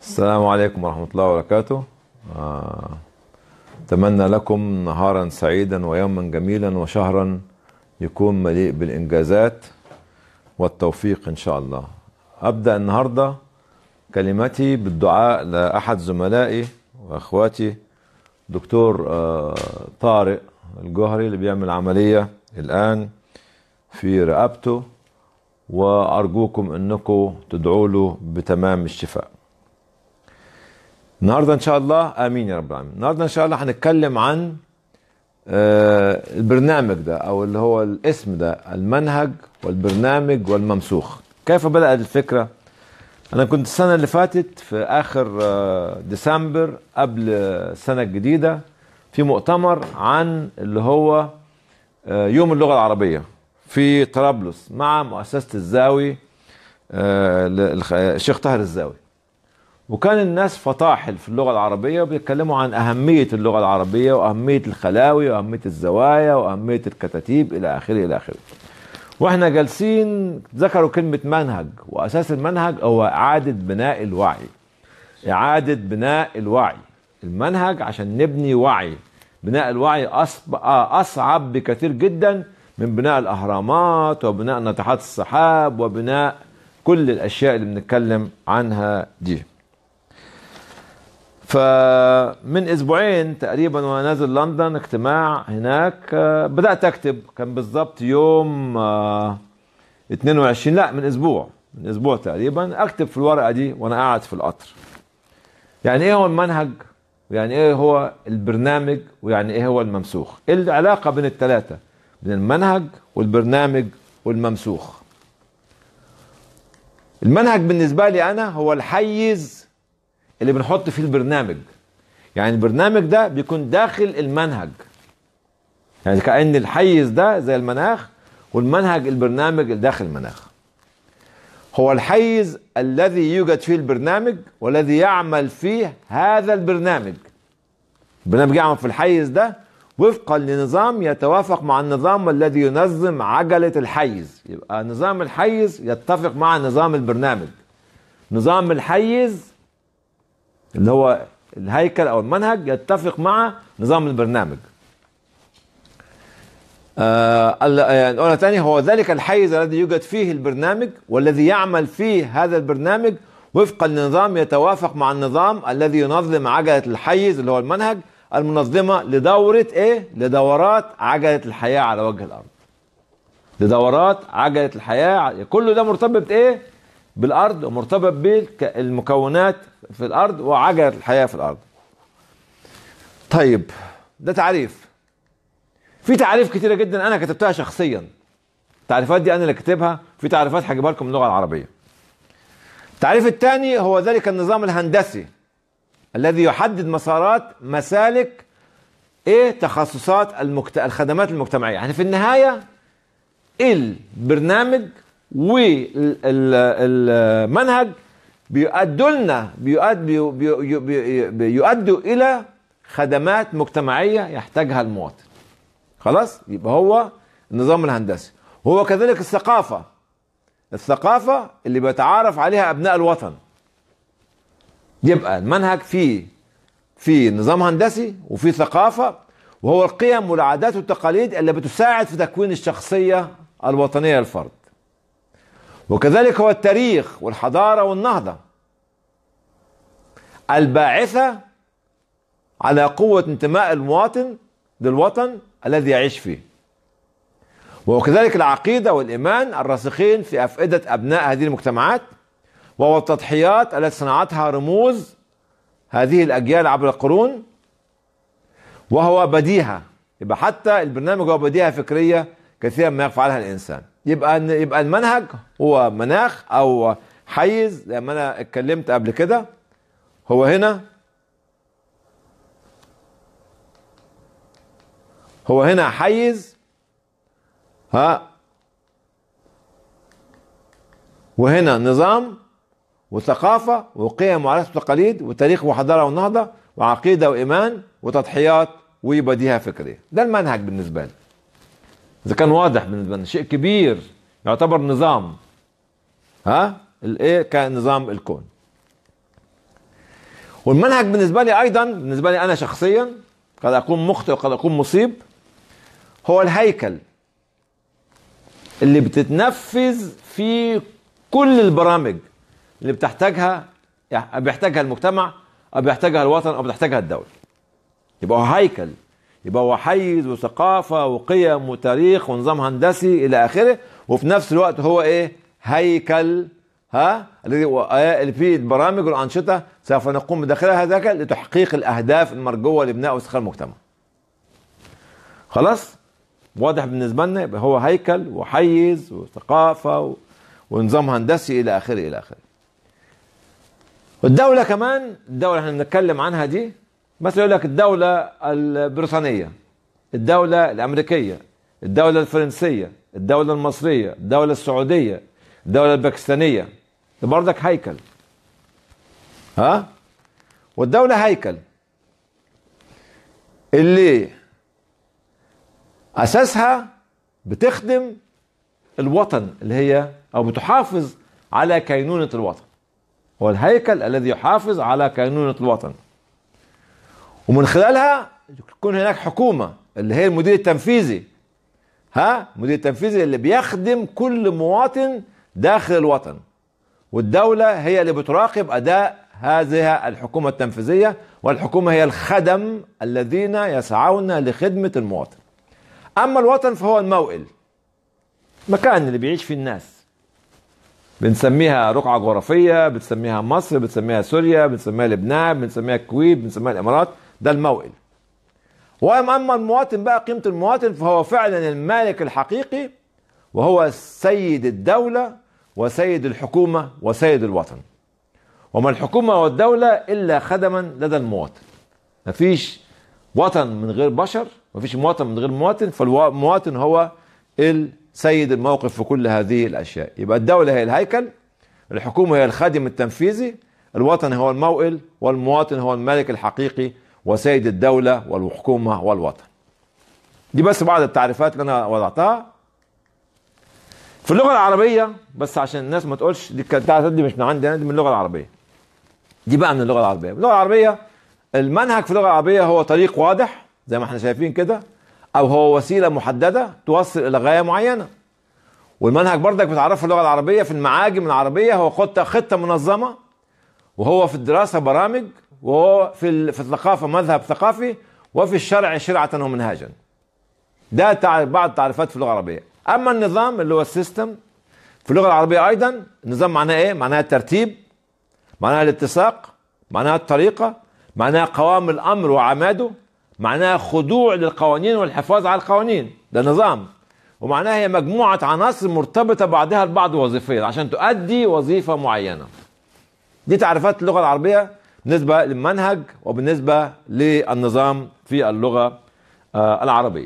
السلام عليكم ورحمة الله وبركاته آه، أتمنى لكم نهارا سعيدا ويوما جميلا وشهرا يكون مليء بالإنجازات والتوفيق إن شاء الله أبدأ النهاردة كلمتي بالدعاء لأحد زملائي وأخواتي دكتور آه، طارق الجوهري اللي بيعمل عملية الآن في رقبته وأرجوكم أنكم تدعوا له بتمام الشفاء النهارده ان شاء الله امين يا رب العالمين النهارده ان شاء الله هنتكلم عن آه، البرنامج ده او اللي هو الاسم ده المنهج والبرنامج والممسوخ كيف بدات الفكره انا كنت السنه اللي فاتت في اخر آه، ديسمبر قبل السنه الجديده في مؤتمر عن اللي هو آه، يوم اللغه العربيه في طرابلس مع مؤسسه الزاوي آه، للخ- الشيخ طاهر الزاوي وكان الناس فطاحل في اللغة العربية وبيتكلموا عن أهمية اللغة العربية وأهمية الخلاوي وأهمية الزوايا وأهمية الكتاتيب إلى آخره إلى آخره وإحنا جالسين ذكروا كلمة منهج وأساس المنهج هو إعادة بناء الوعي إعادة بناء الوعي المنهج عشان نبني وعي بناء الوعي أصب... آه، أصعب بكثير جدا من بناء الأهرامات وبناء ناطحات السحاب وبناء كل الأشياء اللي بنتكلم عنها دي فمن اسبوعين تقريبا وانا نازل لندن اجتماع هناك آه، بدات اكتب كان بالظبط يوم آه، 22 لا من اسبوع من اسبوع تقريبا اكتب في الورقه دي وانا قاعد في القطر يعني ايه هو المنهج ويعني ايه هو البرنامج ويعني ايه هو الممسوخ ايه العلاقه بين الثلاثه بين المنهج والبرنامج والممسوخ المنهج بالنسبه لي انا هو الحيز اللي بنحط فيه البرنامج يعني البرنامج ده بيكون داخل المنهج يعني كأن الحيز ده زي المناخ والمنهج البرنامج اللي داخل المناخ هو الحيز الذي يوجد فيه البرنامج والذي يعمل فيه هذا البرنامج البرنامج يعمل في الحيز ده وفقا لنظام يتوافق مع النظام الذي ينظم عجلة الحيز يبقى نظام الحيز يتفق مع نظام البرنامج نظام الحيز اللي هو الهيكل او المنهج يتفق مع نظام البرنامج آه ال- يعني نقولها تاني هو ذلك الحيز الذي يوجد فيه البرنامج والذي يعمل فيه هذا البرنامج وفقا لنظام يتوافق مع النظام الذي ينظم عجلة الحيز اللي هو المنهج المنظمة لدورة ايه؟ لدورات عجلة الحياة على وجه الأرض. لدورات عجلة الحياة كل ده مرتبط ايه؟ بالأرض ومرتبط بالمكونات في الأرض وعجلة الحياة في الأرض. طيب ده تعريف. في تعريف كتيرة جدا أنا كتبتها شخصيا. التعريفات دي أنا اللي كاتبها في تعريفات هجيبها لكم من اللغة العربية. التعريف الثاني هو ذلك النظام الهندسي الذي يحدد مسارات مسالك ايه تخصصات المكت... الخدمات المجتمعيه يعني في النهايه البرنامج والمنهج بيؤدوا لنا بيؤدوا بي... بي... بيؤدوا الى خدمات مجتمعيه يحتاجها المواطن خلاص يبقى هو النظام الهندسي وهو كذلك الثقافه الثقافه اللي بيتعارف عليها ابناء الوطن يبقى المنهج فيه في نظام هندسي وفي ثقافة وهو القيم والعادات والتقاليد اللي بتساعد في تكوين الشخصية الوطنية للفرد وكذلك هو التاريخ والحضارة والنهضة الباعثة على قوة انتماء المواطن للوطن الذي يعيش فيه وكذلك العقيدة والإيمان الراسخين في أفئدة أبناء هذه المجتمعات وهو التضحيات التي صنعتها رموز هذه الأجيال عبر القرون وهو بديهة يبقى حتى البرنامج هو بديهة فكرية كثيرا ما يفعلها الإنسان يبقى يبقى المنهج هو مناخ أو حيز زي ما أنا اتكلمت قبل كده هو هنا هو هنا حيز ها وهنا نظام وثقافة وقيم وعادات وتقاليد وتاريخ وحضارة ونهضة وعقيدة وإيمان وتضحيات وبديهة فكرية ده المنهج بالنسبة لي إذا كان واضح بالنسبة لنا شيء كبير يعتبر نظام ها الايه كنظام الكون والمنهج بالنسبه لي ايضا بالنسبه لي انا شخصيا قد اكون مخطئ وقد اكون مصيب هو الهيكل اللي بتتنفذ في كل البرامج اللي بتحتاجها يعني بيحتاجها المجتمع او بيحتاجها الوطن او بتحتاجها الدوله يبقى هو هيكل يبقى هو حيز وثقافه وقيم وتاريخ ونظام هندسي الى اخره وفي نفس الوقت هو ايه هيكل ها الذي اللي فيه البرامج والانشطه سوف نقوم بداخلها هذاك لتحقيق الاهداف المرجوه لبناء واستقرار المجتمع خلاص واضح بالنسبه لنا يبقى هو هيكل وحيز وثقافه و... ونظام هندسي الى اخره الى اخره والدولة كمان الدولة اللي احنا بنتكلم عنها دي مثلا يقول لك الدولة البريطانية الدولة الأمريكية الدولة الفرنسية الدولة المصرية الدولة السعودية الدولة الباكستانية ده برضك هيكل ها والدولة هيكل اللي أساسها بتخدم الوطن اللي هي أو بتحافظ على كينونة الوطن هو الهيكل الذي يحافظ على كينونة الوطن ومن خلالها يكون هناك حكومة اللي هي المدير التنفيذي ها المدير التنفيذي اللي بيخدم كل مواطن داخل الوطن والدولة هي اللي بتراقب أداء هذه الحكومة التنفيذية والحكومة هي الخدم الذين يسعون لخدمة المواطن أما الوطن فهو الموئل مكان اللي بيعيش فيه الناس بنسميها رقعة جغرافية بنسميها مصر بنسميها سوريا بنسميها لبنان بنسميها الكويت بنسميها الإمارات ده الموئل وأما المواطن بقى قيمة المواطن فهو فعلا المالك الحقيقي وهو سيد الدولة وسيد الحكومة وسيد الوطن وما الحكومة والدولة إلا خدما لدى المواطن مفيش وطن من غير بشر مفيش مواطن من غير مواطن فالمواطن هو السيد الموقف في كل هذه الأشياء يبقى الدولة هي الهيكل الحكومة هي الخادم التنفيذي الوطن هو الموئل والمواطن هو الملك الحقيقي وسيد الدولة والحكومة والوطن دي بس بعض التعريفات اللي أنا وضعتها في اللغة العربية بس عشان الناس ما تقولش دي التعريفات دي مش من عندي أنا دي من اللغة العربية دي بقى من اللغة العربية اللغة العربية المنهج في اللغة العربية هو طريق واضح زي ما احنا شايفين كده أو هو وسيلة محددة توصل إلى غاية معينة والمنهج برضك بتعرفه في اللغة العربية في المعاجم العربية هو خطة خطة منظمة وهو في الدراسة برامج وهو في في الثقافة مذهب ثقافي وفي الشرع شرعة ومنهاجا ده بعض التعريفات في اللغة العربية أما النظام اللي هو السيستم في اللغة العربية أيضا النظام معناه إيه؟ معناه الترتيب معناها الاتساق معناها الطريقة معناها قوام الأمر وعماده معناها خضوع للقوانين والحفاظ على القوانين ده نظام ومعناها هي مجموعة عناصر مرتبطة بعضها البعض وظيفيا عشان تؤدي وظيفة معينة دي تعريفات اللغة العربية بالنسبة للمنهج وبالنسبة للنظام في اللغة العربية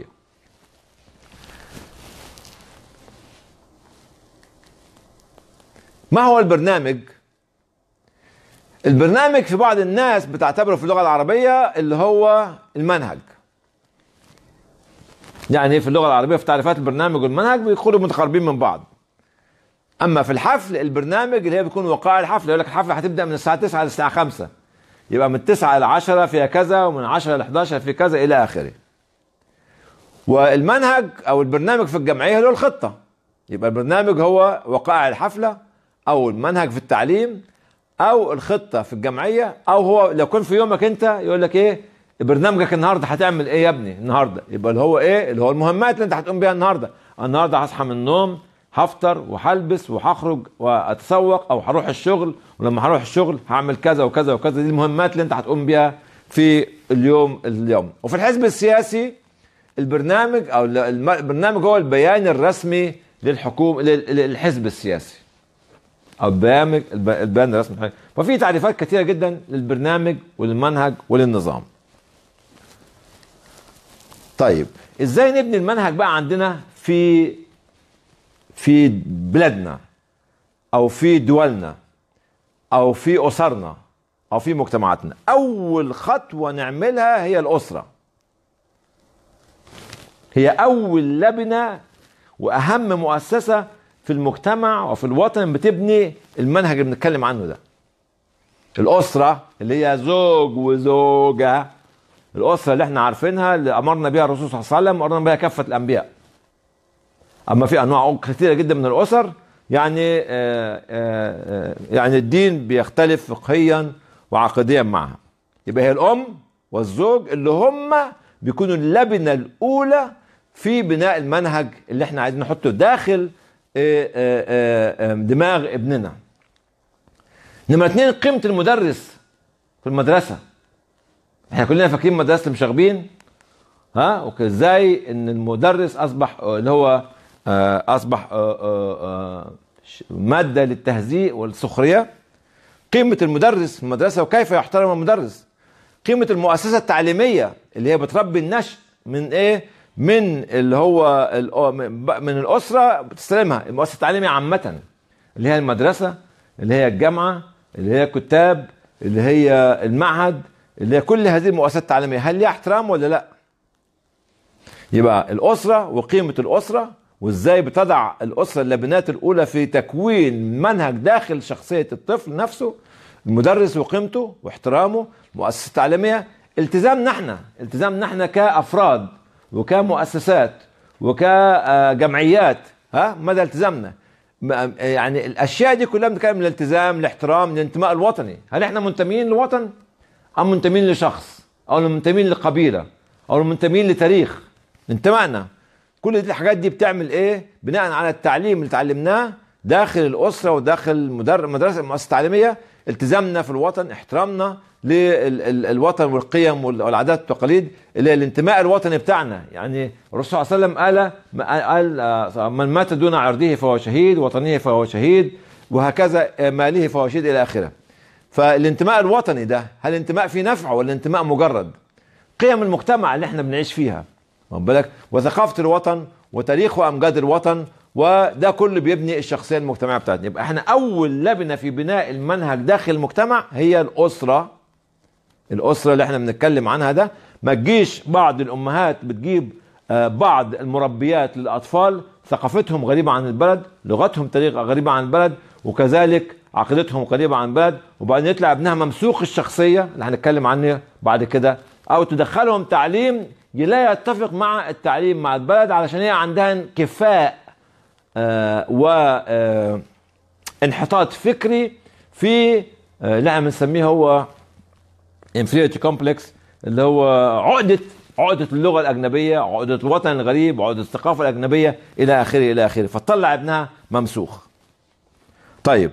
ما هو البرنامج البرنامج في بعض الناس بتعتبره في اللغة العربية اللي هو المنهج يعني في اللغة العربية في تعريفات البرنامج والمنهج بيكونوا متقاربين من بعض أما في الحفل البرنامج اللي هي بيكون وقائع الحفل يقول لك الحفلة هتبدأ من الساعة 9 للساعة 5 يبقى من 9 ل 10 فيها كذا ومن 10 ل 11 في كذا إلى آخره والمنهج أو البرنامج في الجمعية اللي هو الخطة يبقى البرنامج هو وقائع الحفلة أو المنهج في التعليم او الخطه في الجمعيه او هو لو كان في يومك انت يقول لك ايه برنامجك النهارده هتعمل ايه يا ابني النهارده يبقى اللي هو ايه اللي هو المهمات اللي انت هتقوم بيها النهارده النهارده هصحى من النوم هفطر وهلبس وهخرج واتسوق او هروح الشغل ولما هروح الشغل هعمل كذا وكذا وكذا دي المهمات اللي انت هتقوم بيها في اليوم اليوم وفي الحزب السياسي البرنامج او البرنامج هو البيان الرسمي للحكومه للحزب السياسي او البرنامج البيان الرسمي ففي تعريفات كثيره جدا للبرنامج وللمنهج وللنظام طيب ازاي نبني المنهج بقى عندنا في في بلادنا او في دولنا او في اسرنا او في مجتمعاتنا اول خطوه نعملها هي الاسره هي اول لبنه واهم مؤسسه في المجتمع وفي الوطن بتبني المنهج اللي بنتكلم عنه ده الاسره اللي هي زوج وزوجه الاسره اللي احنا عارفينها اللي امرنا بها الرسول صلى الله عليه وسلم وامرنا بها كافه الانبياء اما في انواع كثيره جدا من الاسر يعني آه، آه، آه، يعني الدين بيختلف فقهيا وعقديا معها يبقى هي الام والزوج اللي هم بيكونوا اللبنه الاولى في بناء المنهج اللي احنا عايزين نحطه داخل آه، آه، آه، دماغ ابننا نمرة اتنين قيمة المدرس في المدرسة احنا كلنا فاكرين مدرسة المشاغبين ها وازاي ان المدرس اصبح آه، اللي هو آه، اصبح آه، آه، آه، ش- مادة للتهزيء والسخرية قيمة المدرس في المدرسة وكيف يحترم المدرس قيمة المؤسسة التعليمية اللي هي بتربي النشء من ايه من اللي هو الأ- من من الأسرة بتستلمها المؤسسة التعليمية عامة اللي هي المدرسة اللي هي الجامعة اللي هي الكتاب اللي هي المعهد اللي هي كل هذه المؤسسات التعليمية هل ليها احترام ولا لا يبقى الأسرة وقيمة الأسرة وازاي بتضع الأسرة اللبنات الأولى في تكوين منهج داخل شخصية الطفل نفسه المدرس وقيمته واحترامه المؤسسة التعليمية التزامنا احنا التزامنا احنا كأفراد وكمؤسسات وكجمعيات ها مدى التزامنا م- يعني الاشياء دي كلها بنتكلم من الالتزام الاحترام الانتماء الوطني هل احنا منتمين للوطن ام منتمين لشخص او منتمين لقبيله او منتمين لتاريخ انتمائنا كل دي الحاجات دي بتعمل ايه بناء على التعليم اللي اتعلمناه داخل الاسره وداخل المدر- المدرسه المؤسسه التعليميه التزامنا في الوطن احترامنا للوطن والقيم وال- والعادات والتقاليد اللي هي الانتماء الوطني بتاعنا يعني الرسول صلى الله عليه وسلم قال قال آه، من مات دون عرضه فهو شهيد وطنه فهو شهيد وهكذا آه، ماله فهو شهيد الى اخره فالانتماء الوطني ده هل الانتماء فيه نفع ولا انتماء مجرد قيم المجتمع اللي احنا بنعيش فيها واخد بالك وثقافه الوطن وتاريخ وامجاد الوطن وده كله بيبني الشخصيه المجتمعيه بتاعتنا يبقى احنا اول لبنه في بناء المنهج داخل المجتمع هي الاسره الاسره اللي احنا بنتكلم عنها ده ما تجيش بعض الامهات بتجيب آه، بعض المربيات للاطفال ثقافتهم غريبه عن البلد لغتهم طريقه غريبه عن البلد وكذلك عقيدتهم قريبه عن البلد وبعدين يطلع ابنها ممسوخ الشخصيه اللي هنتكلم عنه بعد كده او تدخلهم تعليم لا يتفق مع التعليم مع البلد علشان هي عندها انكفاء آه و آه انحطاط فكري في آه اللي احنا بنسميه هو انفيريتي كومبلكس اللي هو عقدة عقدة اللغة الأجنبية عقدة الوطن الغريب عقدة الثقافة الأجنبية إلى آخره إلى آخره فتطلع ابنها ممسوخ طيب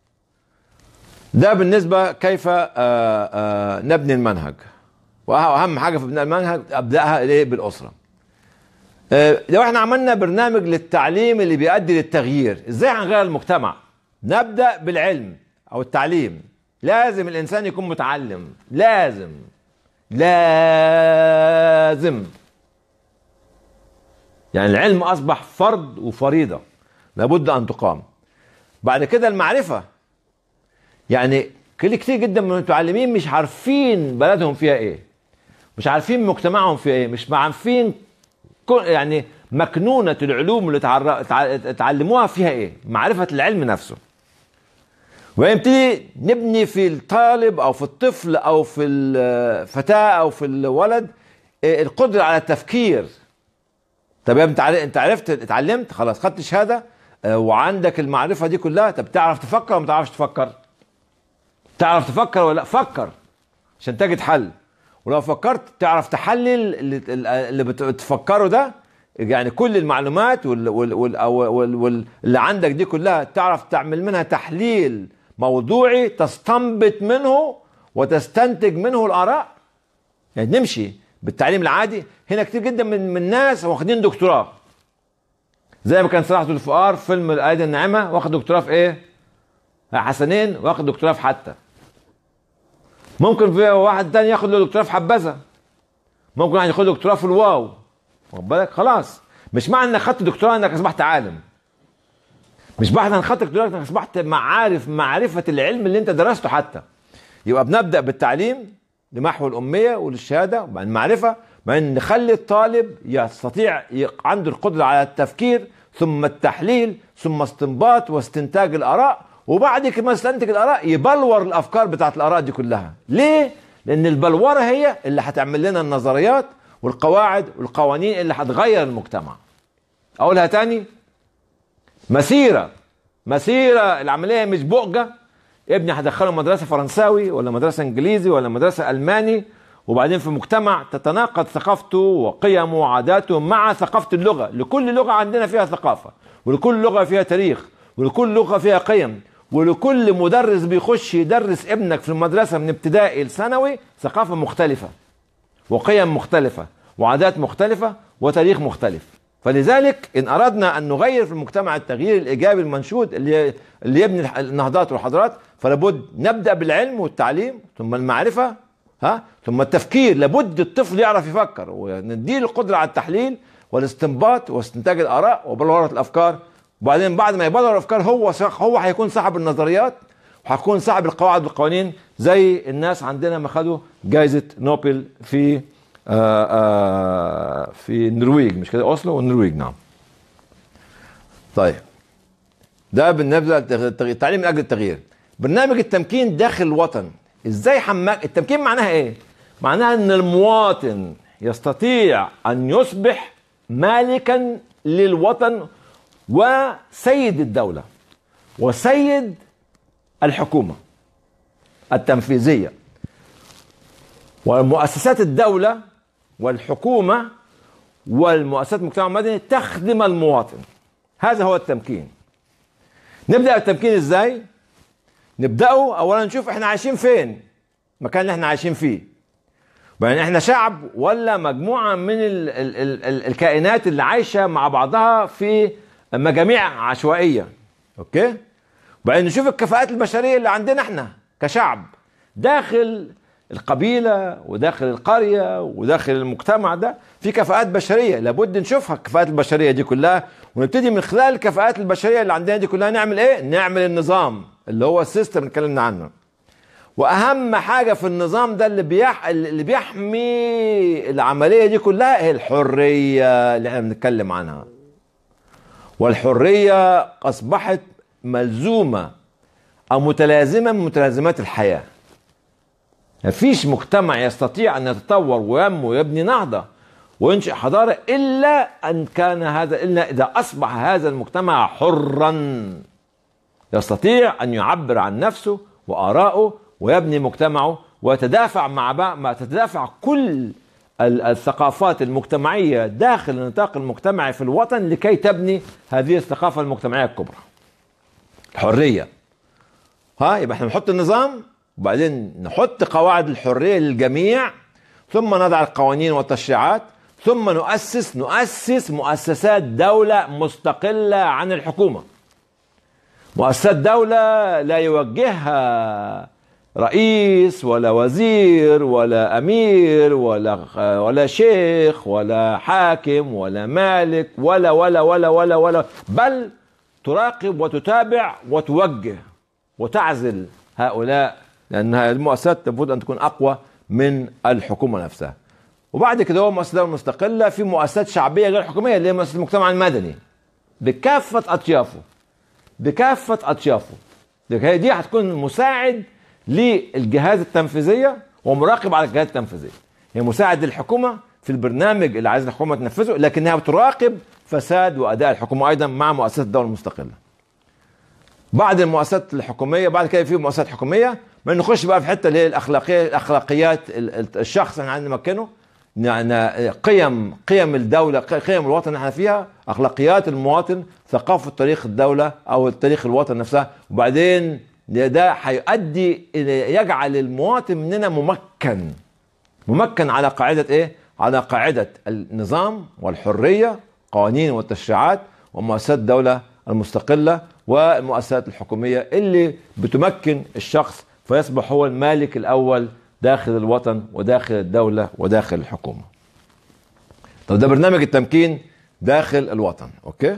ده بالنسبة كيف آه، آه، نبني المنهج وأهم حاجة في بناء المنهج أبدأها إيه بالأسرة آه، لو احنا عملنا برنامج للتعليم اللي بيؤدي للتغيير ازاي هنغير المجتمع نبدأ بالعلم أو التعليم لازم الإنسان يكون متعلم لازم لازم يعني العلم أصبح فرض وفريضة لابد أن تقام بعد كده المعرفة يعني كل كتير جدا من المتعلمين مش عارفين بلدهم فيها ايه مش عارفين مجتمعهم فيها ايه مش عارفين كل- يعني مكنونة العلوم اللي تعر- تع- اتعلموها فيها ايه معرفة العلم نفسه ونبتدي نبني في الطالب او في الطفل او في الفتاة او في الولد إيه، القدرة على التفكير طب يا ابني انت عر- انت عرفت اتعلمت خلاص خدت شهادة آه، وعندك المعرفة دي كلها طب تعرف تفكر ولا ما تعرفش تفكر تعرف تفكر ولا لا فكر عشان تجد حل ولو فكرت تعرف تحلل اللي, اللي بت- بتفكره ده يعني كل المعلومات وال وال وال أو- وال وال اللي عندك دي كلها تعرف تعمل منها تحليل موضوعي تستنبط منه وتستنتج منه الاراء يعني نمشي بالتعليم العادي هنا كتير جدا من من الناس واخدين دكتوراه زي ما كان صلاح ذو الفقار فيلم الايدي الناعمه واخد دكتوراه في ايه؟ حسنين واخد دكتوراه في حتى ممكن في واحد تاني ياخد له دكتوراه في حبذا ممكن واحد ياخد دكتوراه في الواو واخد بالك خلاص مش معنى انك خدت دكتوراه انك اصبحت عالم مش معنى انك خدت دكتوراه انك اصبحت معارف معرفه العلم اللي انت درسته حتى يبقى بنبدا بالتعليم لمحو الاميه وللشهاده وبعدين المعرفه بعدين نخلي الطالب يستطيع ي- عنده القدره على التفكير ثم التحليل ثم استنباط واستنتاج الاراء وبعد كده ما يستنتج الاراء يبلور الافكار بتاعت الاراء دي كلها ليه لان البلوره هي اللي هتعمل لنا النظريات والقواعد والقوانين اللي هتغير المجتمع اقولها تاني مسيره مسيره العمليه مش بؤجه ابني هدخله مدرسه فرنساوي ولا مدرسه انجليزي ولا مدرسه الماني وبعدين في مجتمع تتناقض ثقافته وقيمه وعاداته مع ثقافه اللغه لكل لغه عندنا فيها ثقافه ولكل لغه فيها تاريخ ولكل لغه فيها قيم ولكل مدرس بيخش يدرس ابنك في المدرسه من ابتدائي لثانوي ثقافه مختلفه وقيم مختلفه وعادات مختلفه وتاريخ مختلف فلذلك ان اردنا ان نغير في المجتمع التغيير الايجابي المنشود اللي اللي يبني النهضات والحضارات فلابد نبدا بالعلم والتعليم ثم المعرفه ها ثم التفكير لابد الطفل يعرف يفكر ونديله القدره على التحليل والاستنباط واستنتاج الاراء وبلوره الافكار وبعدين بعد ما يبلور الافكار هو هو هيكون صاحب النظريات وهيكون صاحب القواعد والقوانين زي الناس عندنا ما خدوا جائزه نوبل في آآ آآ في النرويج مش كده اوسلو والنرويج نعم طيب ده بالنسبه للتعليم من اجل التغيير برنامج التمكين داخل الوطن ازاي حماك التمكين معناها ايه معناها ان المواطن يستطيع ان يصبح مالكا للوطن وسيد الدوله وسيد الحكومه التنفيذيه ومؤسسات الدوله والحكومه والمؤسسات المجتمع المدني تخدم المواطن هذا هو التمكين نبدا التمكين ازاي نبداه اولا نشوف احنا عايشين فين المكان اللي احنا عايشين فيه يعني احنا شعب ولا مجموعه من ال ال ال ال الكائنات اللي عايشه مع بعضها في مجاميع عشوائيه اوكي وبعدين نشوف الكفاءات البشريه اللي عندنا احنا كشعب داخل القبيله وداخل القريه وداخل المجتمع ده في كفاءات بشريه لابد نشوفها الكفاءات البشريه دي كلها ونبتدي من خلال الكفاءات البشريه اللي عندنا دي كلها نعمل ايه؟ نعمل النظام اللي هو السيستم اللي اتكلمنا عنه. واهم حاجه في النظام ده اللي بيح اللي بيحمي العمليه دي كلها هي الحريه اللي احنا بنتكلم عنها. والحريه اصبحت ملزومه او متلازمه من متلازمات الحياه. مفيش مجتمع يستطيع ان يتطور وينمو ويبني نهضه وينشئ حضاره الا ان كان هذا الا اذا اصبح هذا المجتمع حرا يستطيع ان يعبر عن نفسه وارائه ويبني مجتمعه ويتدافع مع بعض ما تتدافع كل الثقافات المجتمعيه داخل النطاق المجتمعي في الوطن لكي تبني هذه الثقافه المجتمعيه الكبرى. الحريه ها يبقى احنا نحط النظام وبعدين نحط قواعد الحريه للجميع ثم نضع القوانين والتشريعات ثم نؤسس نؤسس مؤسسات دوله مستقله عن الحكومه. مؤسسات دوله لا يوجهها رئيس ولا وزير ولا امير ولا ولا شيخ ولا حاكم ولا مالك ولا ولا ولا ولا ولا بل تراقب وتتابع وتوجه وتعزل هؤلاء لان هذه المؤسسات لابد ان تكون اقوى من الحكومه نفسها. وبعد كده هو مؤسسات مستقله في مؤسسات شعبيه غير حكوميه اللي هي مؤسسه المجتمع المدني بكافه اطيافه بكافه اطيافه هي دي هتكون مساعد للجهاز التنفيذيه ومراقب على الجهاز التنفيذيه هي مساعد للحكومه في البرنامج اللي عايز الحكومه تنفذه لكنها بتراقب فساد واداء الحكومه ايضا مع مؤسسات الدوله المستقله بعد المؤسسات الحكوميه بعد كده في مؤسسات حكوميه ما نخش بقى في حته اللي هي الاخلاقيه الاخلاقيات الشخص اللي عايزين نمكنه قيم قيم الدوله قيم الوطن اللي احنا فيها اخلاقيات المواطن ثقافه تاريخ الدوله او تاريخ الوطن نفسها وبعدين ده هيؤدي يجعل المواطن مننا ممكن ممكن على قاعده ايه؟ على قاعده النظام والحريه قوانين والتشريعات ومؤسسات الدوله المستقله والمؤسسات الحكوميه اللي بتمكن الشخص فيصبح هو المالك الاول داخل الوطن وداخل الدوله وداخل الحكومه. طب ده برنامج التمكين داخل الوطن، اوكي؟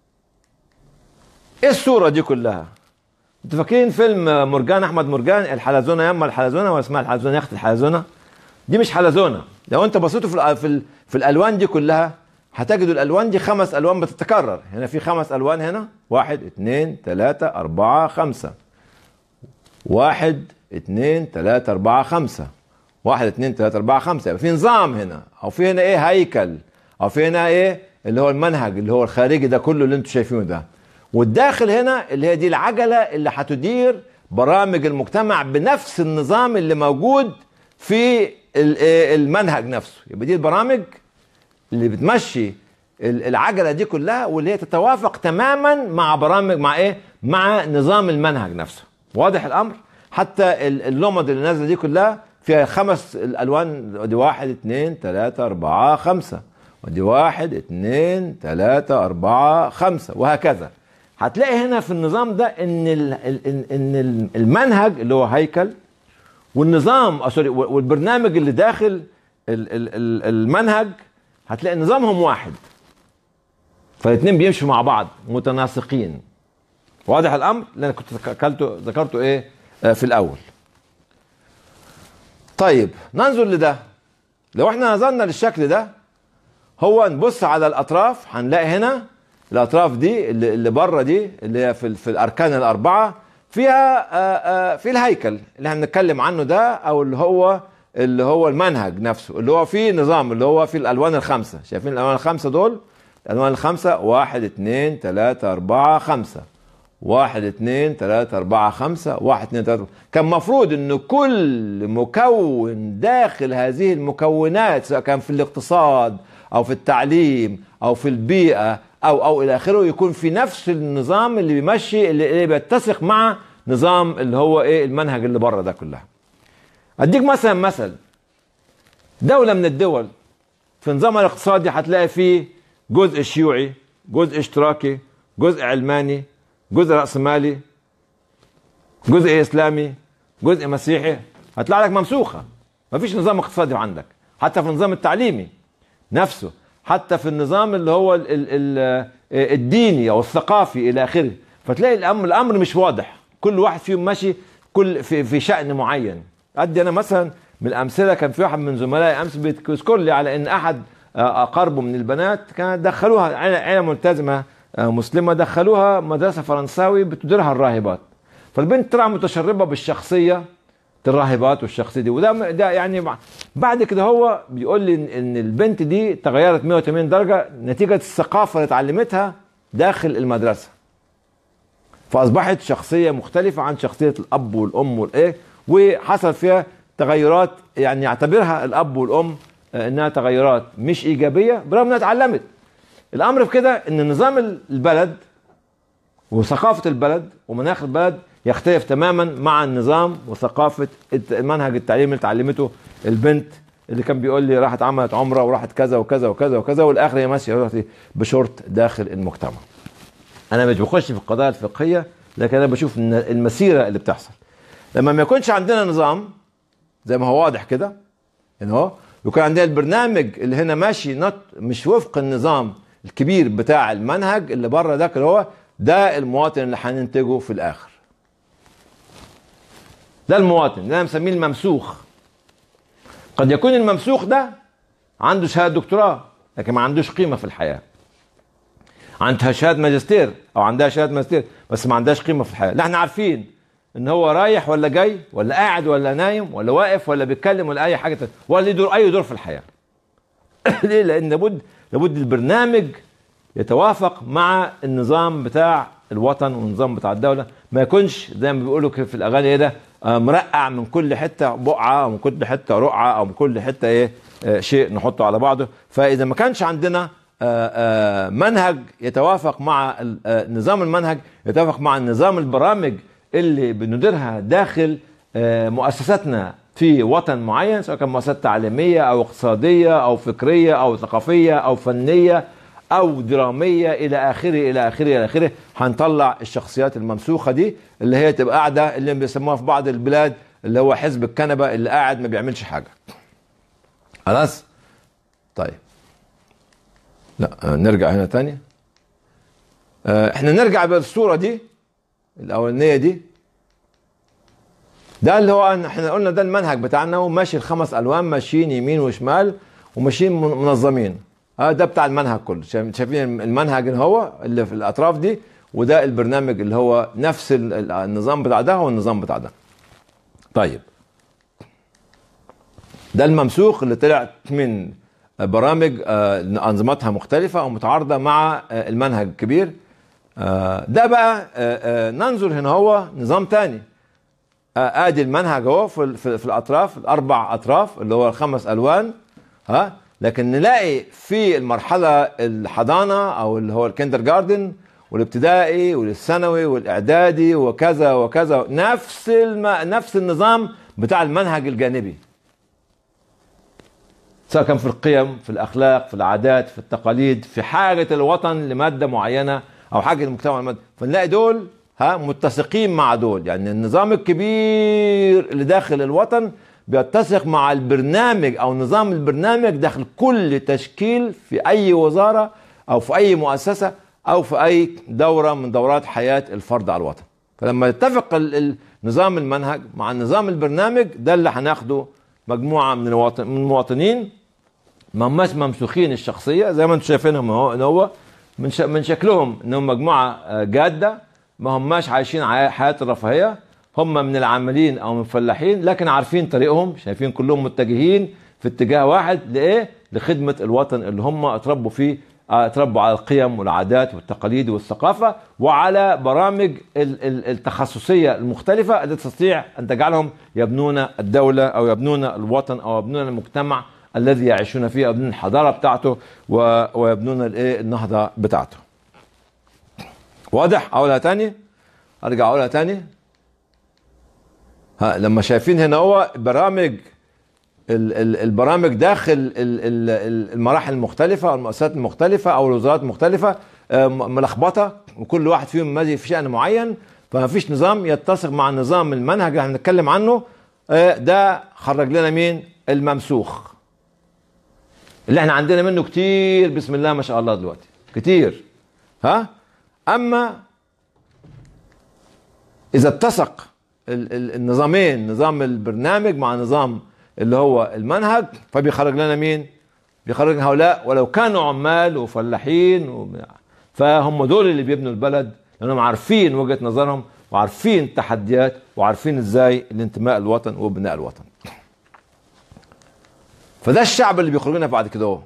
ايه الصوره دي كلها؟ انتوا فاكرين فيلم مرجان احمد مرجان الحلزونه ياما الحلزونه ولا اسمها الحلزونه يا اخت الحلزونه؟ دي مش حلزونه، لو انت بصيتوا في في, في الالوان دي كلها هتجدوا الالوان دي خمس الوان بتتكرر هنا في خمس الوان هنا واحد اثنين ثلاثة أربعة خمسة واحد اثنين ثلاثة أربعة خمسة واحد اثنين ثلاثة أربعة خمسة يبقى في نظام هنا أو في هنا إيه هيكل أو في هنا إيه اللي هو المنهج اللي هو الخارجي ده كله اللي أنتم شايفينه ده والداخل هنا اللي هي دي العجلة اللي هتدير برامج المجتمع بنفس النظام اللي موجود في المنهج نفسه يبقى دي البرامج اللي بتمشي العجله دي كلها واللي هي تتوافق تماما مع برامج مع ايه؟ مع نظام المنهج نفسه. واضح الامر؟ حتى اللمض اللي نازله دي كلها فيها خمس الالوان دي واحد اثنين ثلاثة أربعة خمسة ودي واحد اثنين ثلاثة أربعة خمسة وهكذا. هتلاقي هنا في النظام ده ان ان المنهج اللي هو هيكل والنظام سوري والبرنامج اللي داخل المنهج هتلاقي نظامهم واحد فالاثنين بيمشوا مع بعض متناسقين واضح الامر اللي انا كنت ذكرته ذكرته ايه آه في الاول طيب ننظر لده لو احنا نظرنا للشكل ده هو نبص على الاطراف هنلاقي هنا الاطراف دي اللي, اللي بره دي اللي هي في, في الاركان الاربعه فيها آآ آآ في الهيكل اللي هنتكلم عنه ده او اللي هو اللي هو المنهج نفسه اللي هو فيه نظام اللي هو في الالوان الخمسه شايفين الالوان الخمسه دول الالوان الخمسه واحد اثنين ثلاثه اربعه خمسه واحد اثنين ثلاثة أربعة خمسة واحد اثنين ثلاثة كان مفروض أن كل مكون داخل هذه المكونات سواء كان في الاقتصاد أو في التعليم أو في البيئة أو أو إلى آخره يكون في نفس النظام اللي بيمشي اللي, اللي بيتسق مع نظام اللي هو إيه المنهج اللي بره ده كلها اديك مثلا مثل دولة من الدول في نظامها الاقتصادي هتلاقي فيه جزء شيوعي جزء اشتراكي جزء علماني جزء رأسمالي جزء اسلامي جزء مسيحي هتطلع لك ممسوخة مفيش نظام اقتصادي عندك حتى في النظام التعليمي نفسه حتى في النظام اللي هو ال ال ال الديني او الثقافي الى اخره فتلاقي الامر الامر مش واضح كل واحد فيهم ماشي كل في, في شأن معين ادي انا مثلا من الامثله كان في واحد من زملائي امس بيذكر لي على ان احد اقاربه من البنات كانت دخلوها عيله ملتزمه مسلمه دخلوها مدرسه فرنساوي بتديرها الراهبات فالبنت طلع متشربه بالشخصيه الراهبات والشخصيه دي وده ده يعني بعد كده هو بيقول لي ان البنت دي تغيرت 180 درجه نتيجه الثقافه اللي اتعلمتها داخل المدرسه فاصبحت شخصيه مختلفه عن شخصيه الاب والام والايه وحصل فيها تغيرات يعني يعتبرها الاب والام انها تغيرات مش ايجابيه برغم انها اتعلمت الامر في كده ان نظام البلد وثقافه البلد ومناخ البلد يختلف تماما مع النظام وثقافه المنهج التعليمي اللي اتعلمته البنت اللي كان بيقول لي راحت عملت عمره وراحت كذا وكذا وكذا وكذا والاخر هي ماشيه بشورت داخل المجتمع. انا مش بخش في القضايا الفقهيه لكن انا بشوف ان المسيره اللي بتحصل. لما ما يكونش عندنا نظام زي ما هو واضح كده ان هو يكون عندنا البرنامج اللي هنا ماشي نط مش وفق النظام الكبير بتاع المنهج اللي بره ده اللي هو ده المواطن اللي هننتجه في الاخر ده المواطن اللي انا مسميه الممسوخ قد يكون الممسوخ ده عنده شهاده دكتوراه لكن ما عندوش قيمه في الحياه عندها شهاده ماجستير او عندها شهاده ماجستير بس ما عندهاش قيمه في الحياه لا احنا عارفين ان هو رايح ولا جاي ولا قاعد ولا نايم ولا واقف ولا بيتكلم ولا اي حاجه تانية ولا يدور اي دور في الحياه ليه لان لابد لابد البرنامج يتوافق مع النظام بتاع الوطن والنظام بتاع الدوله ما يكونش زي ما بيقولوا في الاغاني ايه ده مرقع من كل حته بقعه او من كل حته رقعه او من كل حته ايه شيء نحطه على بعضه فاذا ما كانش عندنا منهج يتوافق مع نظام المنهج يتوافق مع نظام البرامج اللي بنديرها داخل مؤسساتنا في وطن معين سواء كان مؤسسات تعليميه او اقتصاديه او فكريه او ثقافيه او فنيه او دراميه الى اخره الى اخره الى اخره هنطلع الشخصيات الممسوخه دي اللي هي تبقى قاعده اللي بيسموها في بعض البلاد اللي هو حزب الكنبه اللي قاعد ما بيعملش حاجه خلاص طيب لا نرجع هنا تاني احنا نرجع بالصوره دي الاولانيه دي ده اللي هو احنا قلنا ده المنهج بتاعنا وماشي الخمس الوان ماشيين يمين وشمال وماشيين منظمين اه ده بتاع المنهج كله شايف- شايفين المنهج اللي هو اللي في الاطراف دي وده البرنامج اللي هو نفس ال- ال- النظام بتاع ده هو النظام بتاع ده طيب ده الممسوخ اللي طلع من برامج آه، انظمتها مختلفه ومتعارضه مع آه، المنهج الكبير آه، ده بقى آه، آه، ننظر هنا هو نظام تاني آه، ادي المنهج اهو في, ال- في, في الاطراف الاربع اطراف اللي هو الخمس الوان ها لكن نلاقي في المرحله الحضانه او اللي هو الكندر جاردن والابتدائي والثانوي والاعدادي وكذا وكذا نفس الم... نفس النظام بتاع المنهج الجانبي سواء كان في القيم في الاخلاق في العادات في التقاليد في حاجه الوطن لماده معينه او حاجه المجتمع لماده فنلاقي دول ها متسقين مع دول يعني النظام الكبير اللي داخل الوطن بيتسق مع البرنامج او نظام البرنامج داخل كل تشكيل في اي وزاره او في اي مؤسسه او في اي دوره من دورات حياه الفرد على الوطن فلما يتفق ال- ال- نظام المنهج مع نظام البرنامج ده اللي هناخده مجموعه من الوطن من المواطنين ما هماش ممسوخين الشخصيه زي ما انتم شايفينهم هو ان هو من ش... من شكلهم انهم مجموعه آه، جاده ما هماش عايشين عا- حياه الرفاهيه هم من العاملين او من الفلاحين لكن عارفين طريقهم شايفين كلهم متجهين في اتجاه واحد لايه؟ لخدمه الوطن اللي هم اتربوا فيه آه، اتربوا على القيم والعادات والتقاليد والثقافه وعلى برامج ال- ال- التخصصيه المختلفه التي تستطيع ان تجعلهم يبنون الدوله او يبنون الوطن او يبنون المجتمع الذي يعيشون فيه يبنون الحضاره بتاعته و- ويبنون الايه النهضه بتاعته. واضح؟ اقولها تاني ارجع اقولها تاني ها لما شايفين هنا هو برامج ال- ال- البرامج داخل ال- ال- ال- المراحل المختلفة أو المؤسسات المختلفة أو الوزارات المختلفة آه، م- ملخبطة وكل واحد فيهم ماشي في شأن معين فما فيش نظام يتسق مع نظام المنهج اللي احنا بنتكلم عنه آه، ده خرج لنا مين؟ الممسوخ اللي احنا عندنا منه كتير بسم الله ما شاء الله دلوقتي كتير ها اما اذا اتسق ال- ال- النظامين نظام البرنامج مع نظام اللي هو المنهج فبيخرج لنا مين بيخرج هؤلاء ولو كانوا عمال وفلاحين و... فهم دول اللي بيبنوا البلد لانهم عارفين وجهه نظرهم وعارفين التحديات وعارفين ازاي الانتماء الوطن وبناء الوطن فده الشعب اللي بيخرج لنا بعد كده هو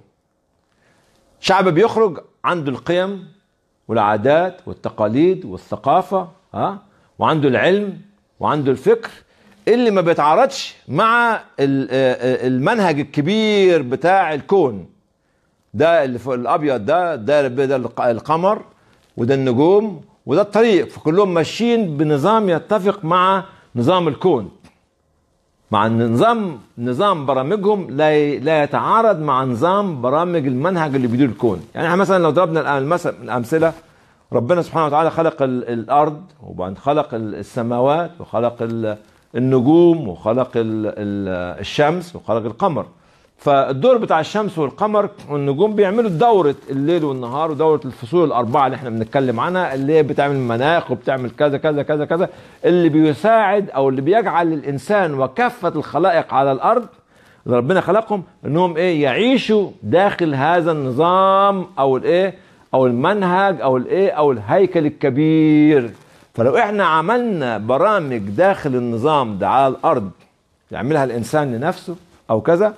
شعب بيخرج عنده القيم والعادات والتقاليد والثقافة ها وعنده العلم وعنده الفكر اللي ما بيتعارضش مع ال- آه، المنهج الكبير بتاع الكون ده اللي فوق الابيض ده ده ده الق- القمر وده النجوم وده الطريق فكلهم ماشيين بنظام يتفق مع نظام الكون مع ان نظام نظام برامجهم لا ي- لا يتعارض مع نظام برامج المنهج اللي بيدير الكون يعني احنا مثلا لو ضربنا الآن المثل الامثله ربنا سبحانه وتعالى خلق ال- الارض وبعدين خلق ال- السماوات وخلق ال- النجوم وخلق ال- ال- الشمس وخلق القمر فالدور بتاع الشمس والقمر والنجوم بيعملوا دورة الليل والنهار ودورة الفصول الأربعة اللي احنا بنتكلم عنها اللي هي بتعمل مناخ وبتعمل كذا كذا كذا كذا اللي بيساعد أو اللي بيجعل الإنسان وكافة الخلائق على الأرض اللي ربنا خلقهم انهم ايه يعيشوا داخل هذا النظام او الايه او المنهج او الايه او الهيكل الكبير فلو احنا عملنا برامج داخل النظام ده على الارض يعملها الانسان لنفسه او كذا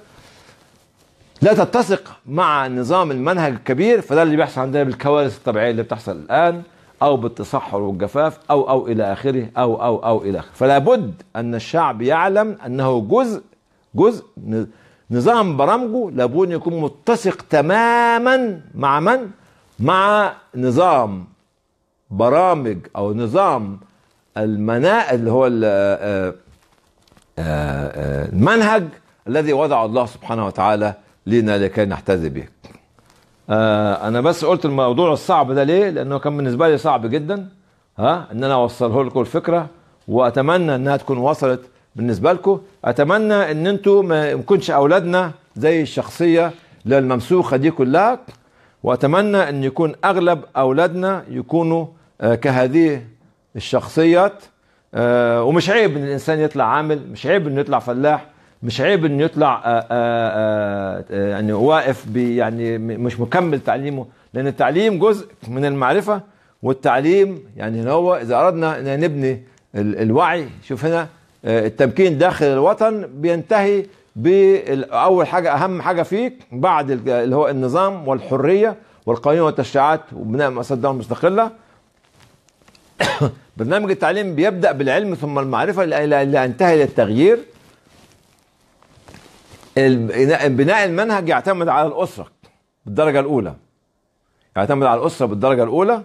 لا تتسق مع نظام المنهج الكبير فده اللي بيحصل عندنا بالكوارث الطبيعيه اللي بتحصل الان او بالتصحر والجفاف او او الى اخره او او او الى اخره فلا بد ان الشعب يعلم انه جزء جزء ن- نظام برامجه لابد ان يكون متسق تماما مع من مع نظام برامج او نظام المنا اللي هو ال- آه، آه، آه، المنهج الذي وضعه الله سبحانه وتعالى لنا لكي نحتذي به آه انا بس قلت الموضوع الصعب ده ليه لانه كان بالنسبه لي صعب جدا ها ان انا اوصله لكم الفكره واتمنى انها تكون وصلت بالنسبه لكم اتمنى ان انتم ما يكونش اولادنا زي الشخصيه الممسوخه دي كلها واتمنى ان يكون اغلب اولادنا يكونوا آه كهذه الشخصيات آه ومش عيب ان الانسان يطلع عامل مش عيب انه يطلع فلاح مش عيب انه يطلع آآ آآ آآ يعني واقف بي يعني م- مش مكمل تعليمه لان التعليم جزء من المعرفه والتعليم يعني هو اذا اردنا ان نبني ال- الوعي شوف هنا آه، التمكين داخل الوطن بينتهي باول حاجه اهم حاجه فيك بعد ال- اللي هو النظام والحريه والقوانين والتشريعات وبناء مؤسسات الدوله المستقله برنامج التعليم بيبدا بالعلم ثم المعرفه الى إلى ان ينتهي للتغيير البناء بناء المنهج يعتمد على الاسره بالدرجه الاولى يعتمد على الاسره بالدرجه الاولى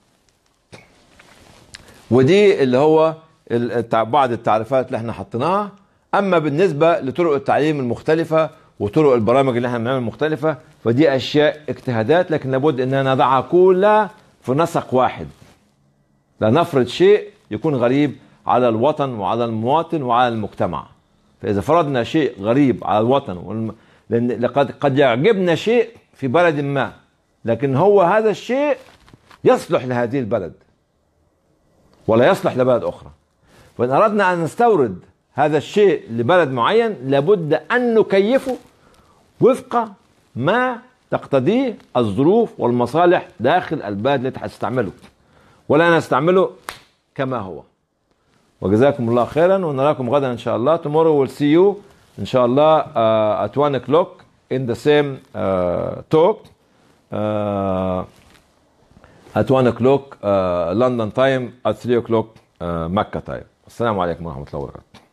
ودي اللي هو التع- بعض التعريفات اللي احنا حطيناها اما بالنسبه لطرق التعليم المختلفه وطرق البرامج اللي احنا بنعملها المختلفه فدي اشياء اجتهادات لكن لابد اننا نضعها كلها في نسق واحد لا نفرض شيء يكون غريب على الوطن وعلى المواطن وعلى المجتمع فاذا فرضنا شيء غريب على الوطن والم... لان لقد قد يعجبنا شيء في بلد ما لكن هو هذا الشيء يصلح لهذه البلد ولا يصلح لبلد اخرى فان اردنا ان نستورد هذا الشيء لبلد معين لابد ان نكيفه وفق ما تقتضيه الظروف والمصالح داخل البلد التي هتستعمله ولا نستعمله كما هو وجزاكم الله خيرا ونراكم غدا ان شاء الله tomorrow we'll see you ان شاء الله uh, at 1 o'clock in the same uh, talk uh, at 1 o'clock uh, London time at 3 o'clock uh, Mecca time السلام عليكم ورحمة الله وبركاته